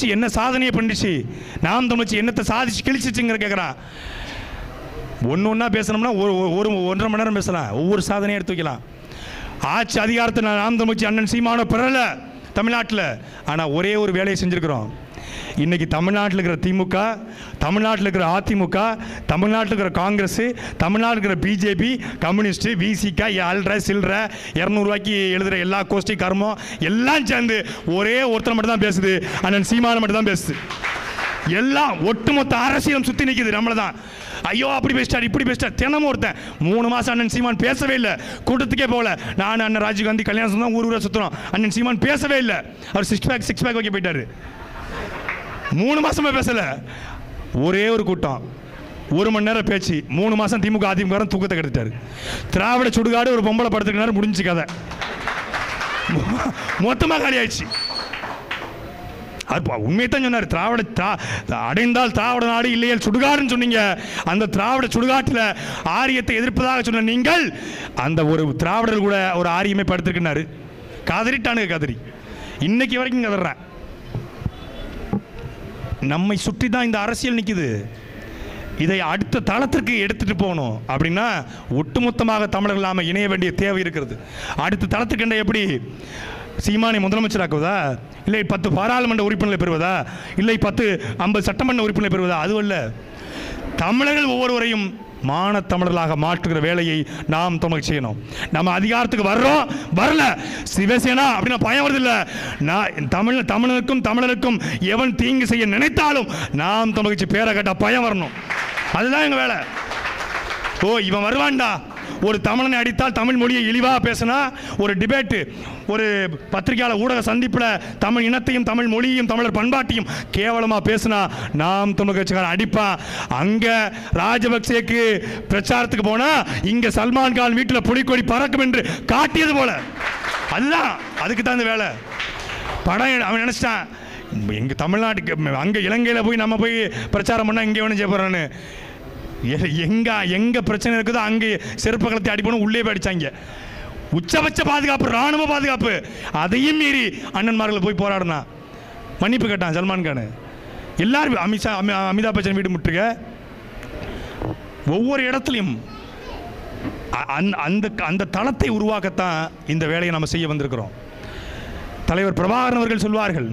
கட்சி என்ன சாதனையை பண்ணிச்சு நாம் தமிழ்ச்சி என்னத்தை சாதிச்சு கிழிச்சிச்சுங்கிற கேட்குறான் ஒன்று ஒன்றா பேசணும்னா ஒரு ஒரு- ஒரு ஒன்றரை மணி நேரம் பேசலாம் ஒவ்வொரு சாதனையும் எடுத்து வைக்கலாம் ஆட்சி அதிகாரத்தை நான் நாம் தமிழ்ச்சி அண்ணன் சீமானோ பெறல தமிழ்நாட்டில் ஆனால் ஒரே ஒரு வேலையை செஞ்சுருக்கிறோம் இன்னைக்கு தமிழ்நாட்டில் இருக்கிற திமுக தமிழ்நாட்டில் இருக்கிற அதிமுக தமிழ்நாட்டில் இருக்கிற காங்கிரஸ் தமிழ்நாட்டில் இருக்கிற பிஜேபி கம்யூனிஸ்ட் விசிக அல்ற சில்ற இரநூறுவாய்க்கு எழுதுகிற எல்லா கோஷ்டி கர்மம் எல்லாம் சேர்ந்து ஒரே ஒருத்தர் மட்டும் தான் பேசுது அண்ணன் சீமான மட்டும் தான் பேசுது எல்லாம் ஒட்டுமொத்த அரசியலும் சுற்றி நிற்குது நம்மள தான் ஐயோ அப்படி பேசிட்டார் இப்படி பேசிட்டார் தினமும் ஒருத்தன் மூணு மாதம் அண்ணன் சீமான் பேசவே இல்லை கூட்டத்துக்கே போகல நான் அண்ணன் ராஜீவ்காந்தி கல்யாணம் தான் ஊர் ஊரா சுற்றுறோம் அண்ணன் சீமான் பேசவே இல்லை அவர் சிக்ஸ் பேக் சிக்ஸ் பேக் வைக்க போயிட்டாரு மூணு மாசமா பேசல ஒரே ஒரு கூட்டம் ஒரு மணி நேரம் பேச்சு மூணு மாசம் திமுக அதிமுக தூக்கத்தை கெடுத்துட்டாரு திராவிட சுடுகாடு ஒரு பொம்பளை படத்துக்கு நேரம் முடிஞ்சு கதை மொத்தமாக காலி ஆயிடுச்சு அது உண்மையை தான் சொன்னார் திராவிட தா அடைந்தால் திராவிட நாடு இல்லையல் சுடுகாடுன்னு சொன்னீங்க அந்த திராவிட சுடுகாட்டில் ஆரியத்தை எதிர்ப்பதாக சொன்ன நீங்கள் அந்த ஒரு திராவிடர் கூட ஒரு ஆரியமே படுத்திருக்குனாரு கதறிட்டானுங்க கதறி இன்னைக்கு வரைக்கும் கதறேன் நம்மை சுற்றி தான் இந்த அரசியல் நிற்குது இதை அடுத்த தளத்திற்கு எடுத்துட்டு போகணும் அப்படின்னா ஒட்டுமொத்தமாக தமிழர்கள் நாம இணைய வேண்டிய தேவை இருக்கிறது அடுத்த தளத்துக்கு என்ன எப்படி சீமானை முதலமைச்சராக்குவதா இல்லை பத்து பாராளுமன்ற உறுப்பினர்களை பெறுவதா இல்லை பத்து ஐம்பது சட்டமன்ற உறுப்பினர்களை பெறுவதா அதுவல்ல தமிழர்கள் ஒவ்வொருவரையும் மான தமிழர்களாக மாற்றுகிற வேலையை நாம் தமிழ் செய்யணும் நம்ம அதிகாரத்துக்கு வர்றோம் வரல சிவசேனா அப்படின்னா பயம் வருது இல்ல நான் தமிழ் தமிழனுக்கும் தமிழருக்கும் எவன் தீங்கு செய்ய நினைத்தாலும் நாம் தமிழ்ச்சி பேரை கேட்டா பயம் வரணும் அதுதான் எங்க வேலை ஓ இவன் வருவான்டா ஒரு தமிழனை அடித்தால் தமிழ் மொழியை இழிவாக பேசினா ஒரு டிபேட்டு ஒரு பத்திரிகையாளர் ஊடக சந்திப்பில் தமிழ் இனத்தையும் தமிழ் மொழியையும் தமிழர் பண்பாட்டையும் கேவலமாக பேசினா நாம் தமிழ் கட்சிக்காரன் அடிப்பான் அங்கே ராஜபக்சேக்கு பிரச்சாரத்துக்கு போனால் இங்கே சல்மான் கான் வீட்டில் புலிக்கொடி பறக்கும் என்று காட்டியது போல அதுதான் அதுக்கு தான் இந்த வேலை படம் எடு- அவன் நினச்சிட்டான் எங்க தமிழ்நாட்டுக்கு அங்கே இலங்கையில் போய் நம்ம போய் பிரச்சாரம் பண்ணால் இங்கே வேணும் செய்ய போகிறான்னு எங்க எங்க பிரச்சனை இருக்குதோ அங்கே செருப்பு கலத்தி அடிப்பணும் உள்ளே போய் அடிச்சாங்க உச்சபட்ச பாதுகாப்பு ராணுவ பாதுகாப்பு அதையும் மீறி அண்ணன்மார்கள் போய் போராடினா மன்னிப்பு கேட்டான் சல்மான் கான் எல்லாரும் அமித்ஷா அமி- அமிதாப் பச்சன் வீடு முற்றுக ஒவ்வொரு இடத்துலையும் அ- அந்த- அந்த அந்த தளத்தை உருவாக்கத்தான் இந்த வேலையை நம்ம செய்ய வந்திருக்கிறோம் தலைவர் பிரபாகரன் அவர்கள் சொல்வார்கள்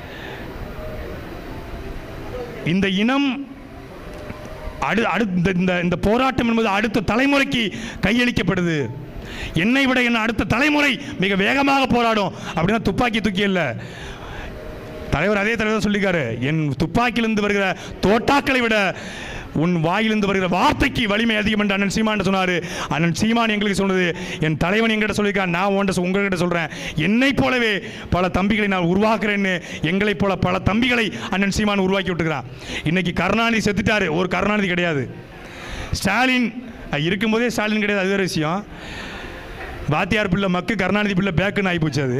இந்த இனம் அடு அடுத்த இந்த இந்த போராட்டம் என்பது அடுத்த தலைமுறைக்கு கையளிக்கப்படுது என்னை விட என்ன அடுத்த தலைமுறை மிக வேகமாக போராடும் அப்படின்னா துப்பாக்கி தூக்கி இல்ல தலைவர் அதே தலைவர் தான் சொல்லியிருக்காரு என் துப்பாக்கியிலிருந்து வருகிற தோட்டாக்களை விட உன் வாயிலிருந்து வருகிற வார்த்தைக்கு வலிமை அதிகம் என்று அண்ணன் சீமான் சொன்னார் அண்ணன் சீமான் எங்களுக்கு சொன்னது என் தலைவன் எங்கிட்ட சொல்லியிருக்கான் நான் உன்கிட்ட உங்ககிட்ட சொல்கிறேன் என்னைப் போலவே பல தம்பிகளை நான் உருவாக்குறேன்னு எங்களைப் போல பல தம்பிகளை அண்ணன் சீமான் உருவாக்கி விட்டுக்கிறான் இன்னைக்கு கருணாநிதி செத்துட்டாரு ஒரு கருணாநிதி கிடையாது ஸ்டாலின் அஹ், இருக்கும்போதே ஸ்டாலின் கிடையாது அது வேறு விஷயம் வாத்தியார் பிள்ளை மக்கு கருணாநிதி பிள்ளை பேக்குன்னு ஆகிப்போச்சு அது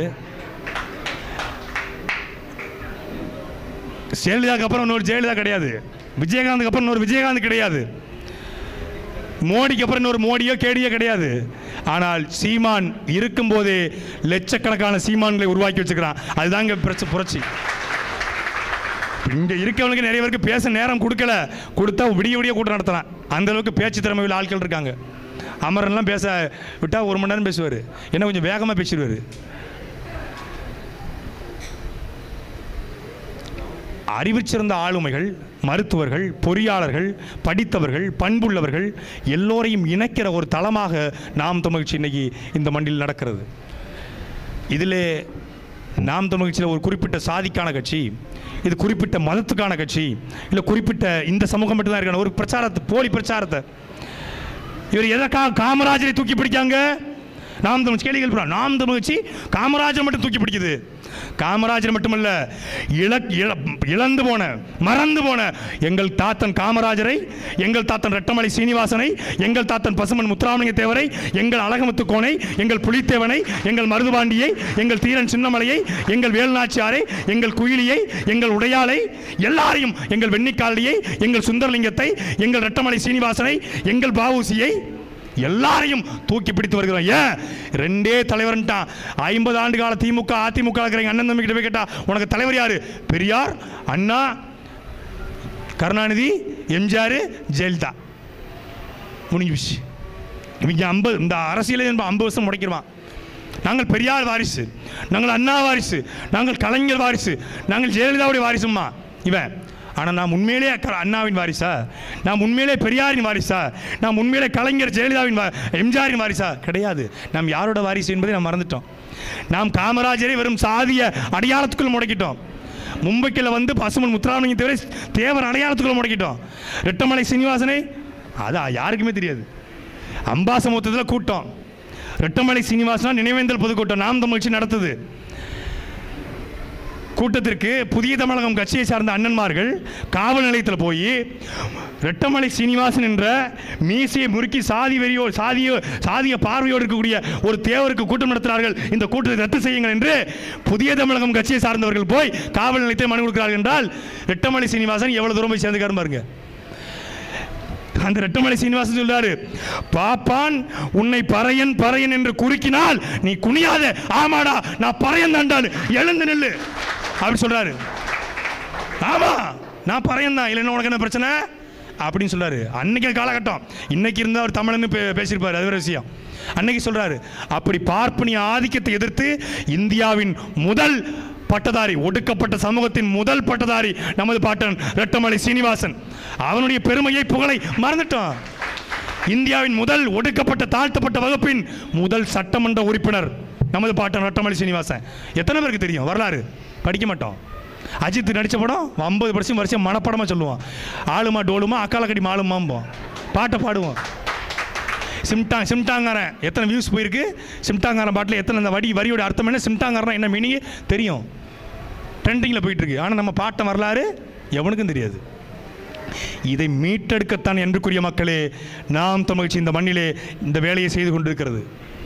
ஜெயலலிதாக்கு அப்புறம் இன்னொரு ஜெயலலிதா கிடையாது விஜயகாந்துக்கு அப்புறம் இன்னொரு விஜயகாந்த் கிடையாது மோடிக்கு அப்புறம் இன்னொரு மோடியோ கேடியோ கிடையாது ஆனால் சீமான் இருக்கும்போதே லட்சக்கணக்கான சீமான்களை உருவாக்கி வச்சுக்கிறான் அதுதான் இங்க பிரச்ச புரட்சி இங்க இருக்கவனுக்கு நிறைய பேருக்கு பேச நேரம் கொடுக்கல கொடுத்தா விடிய விடிய கூட்டம் நடத்தலாம் அந்த அளவுக்கு பேச்சு திறமை உள்ள ஆட்கள் இருக்காங்க அமரன்லாம் பேச விட்டா ஒரு மணி நேரம் பேசுவார் என்ன கொஞ்சம் வேகமாக பேசிடுவார் அறிவிச்சிருந்த ஆளுமைகள் மருத்துவர்கள் பொறியாளர்கள் படித்தவர்கள் பண்புள்ளவர்கள் எல்லோரையும் இணைக்கிற ஒரு தளமாக நாம் தமிழ்ச்சி இன்னைக்கு இந்த மண்ணில் நடக்கிறது இதில் நாம் தமிழ்ச்சியில் ஒரு குறிப்பிட்ட சாதிக்கான கட்சி இது குறிப்பிட்ட மதத்துக்கான கட்சி இல்லை குறிப்பிட்ட இந்த சமூகம் மட்டும்தான் இருக்கான ஒரு பிரச்சாரத்தை போலி பிரச்சாரத்தை இவர் எதற்காக காமராஜரை தூக்கி பிடிக்காங்க நாம் தமிழ் கேள்விகள் போறோம். நாம் தமிழ்ச்சி காமராஜர் மட்டும் தூக்கி பிடிக்குது காமராஜர் மட்டுமல்ல இழ இழ- இழந்து போன மறந்து போன எங்கள் தாத்தன் காமராஜரை எங்கள் தாத்தன் ரெட்டமலை சீனிவாசனை எங்கள் தாத்தன் பசுமன் முத்துராமலிங்க தேவரை எங்கள் அழகமுத்து கோனை எங்கள் புலித்தேவனை எங்கள் மருதுபாண்டியை எங்கள் தீரன் சின்னமலையை எங்கள் வேலுநாச்சியாரை எங்கள் குயிலியை எங்கள் உடையாளை எல்லாரையும் எங்கள் வெண்ணிக்காலியை எங்கள் சுந்தரலிங்கத்தை எங்கள் ரெட்டமலை சீனிவாசனை எங்கள் பாவூசியை எல்லாரையும் தூக்கி பிடித்து வருகிறோம் ஏன் ரெண்டே தலைவர்ன்ட்டான் ஐம்பது ஆண்டு கால திமுக அதிமுக இருக்கிற எங்க அண்ணன் தம்பி கிட்ட போய் கேட்டா உனக்கு தலைவர் யாரு பெரியார் அண்ணா கருணாநிதி எம்ஜிஆர் ஜெயலலிதா முடிஞ்சு போச்சு இவங்க ஐம்பது இந்த அரசியலே ஐம்பது வருஷம் முடைக்கிறவான் நாங்கள் பெரியார் வாரிசு நாங்கள் அண்ணா வாரிசு நாங்கள் கலைஞர் வாரிசு நாங்கள் ஜெயலலிதாவுடைய வாரிசும்மா இவன் ஆனால் நான் உண்மையிலே க- அண்ணாவின் வாரிசா நான் உண்மையிலே பெரியாரின் வாரிசா நான் உண்மையிலே கலைஞர் ஜெயலலிதாவின் வா- எம்ஜிஆரின் வாரிசா கிடையாது நாம் யாரோட வாரிசு என்பதை நாம் மறந்துட்டோம் நாம் காமராஜரை வெறும் சாதிய அடையாளத்துக்குள் முடக்கிட்டோம் மும்பைக்கில் வந்து பசுமன் முத்துராமலிங்க தவிர தேவர் அடையாளத்துக்குள்ள முடக்கிட்டோம் ரெட்டமலை சீனிவாசனை அது யாருக்குமே தெரியாது அம்பாசமுத்தத்தில் கூட்டம் ரெட்டமலை சீனிவாசனா நினைவேந்தல் பொதுக்கூட்டம் நாம் தமிழ்ச்சி நடத்துது கூட்டத்திற்கு புதிய தமிழகம் கட்சியை சார்ந்த அண்ணன்மார்கள் காவல் நிலையத்தில் போய் ரெட்டமலை சீனிவாசன் என்ற மீசையை முறுக்கி சாதி வெறியோ சாதிய சாதிய பார்வையோடு இருக்கக்கூடிய ஒரு தேவருக்கு கூட்டம் நடத்துகிறார்கள் இந்த கூட்டத்தை ரத்து செய்யுங்கள் என்று புதிய தமிழகம் கட்சியை சார்ந்தவர்கள் போய் காவல் நிலையத்தில் மனு கொடுக்கிறார்கள் என்றால் ரெட்டமலை சீனிவாசன் எவ்வளவு தூரம் போய் சேர்ந்துக்காரு பாருங்க அந்த ரெட்டமலை சீனிவாசன் சொல்றாரு பாப்பான் உன்னை பறையன் பறையன் என்று குறுக்கினால் நீ குனியாத ஆமாடா நான் பறையன் தாண்டான்னு எழுந்து நில்லு அப்படி சொல்றாரு ஆமா நான் பறையன் தான் இல்லைன்னா உனக்கு என்ன பிரச்சனை அப்படின்னு சொல்றாரு அன்னைக்கு காலகட்டம் இன்னைக்கு இருந்தா அவர் தமிழன்னு பே- பேசியிருப்பாரு அது வேற விஷயம் அன்னைக்கு சொல்றாரு அப்படி பார்ப்பனிய ஆதிக்கத்தை எதிர்த்து இந்தியாவின் முதல் பட்டதாரி ஒடுக்கப்பட்ட சமூகத்தின் முதல் பட்டதாரி நமது பாட்டன் ரெட்டமலை சீனிவாசன் அவனுடைய பெருமையை புகழை மறந்துட்டோம் இந்தியாவின் முதல் ஒடுக்கப்பட்ட தாழ்த்தப்பட்ட வகுப்பின் முதல் சட்டமன்ற உறுப்பினர் நமது பாட்டன் ரெட்டமலை சீனிவாசன் எத்தனை பேருக்கு தெரியும் வரலாறு படிக்க மாட்டோம் அஜித் நடித்த படம் ஐம்பது வருஷம் வருஷம் மனப்படமாக சொல்லுவான் ஆளுமா டோலுமா அக்காலக்கடி மாலுமாம்போம் பாட்டை பாடுவோம் சிம்டாங் சிம்டாங்காரன் எத்தனை வியூஸ் போயிருக்கு சிம்டாங்காரன் பாட்டில் எத்தனை அந்த வடி வரியோட அர்த்தம் என்ன சிம்டாங்காரன் என்ன மீனிங் தெரியும் ட்ரெண்டிங்கில் போயிட்டு இருக்கு ஆனால் நம்ம பாட்டை வரலாறு எவனுக்கும் தெரியாது இதை மீட்டெடுக்கத்தான் என்றுக்குரிய மக்களே நாம் தமிழ்ச்சி இந்த மண்ணிலே இந்த வேலையை செய்து கொண்டிருக்கிறது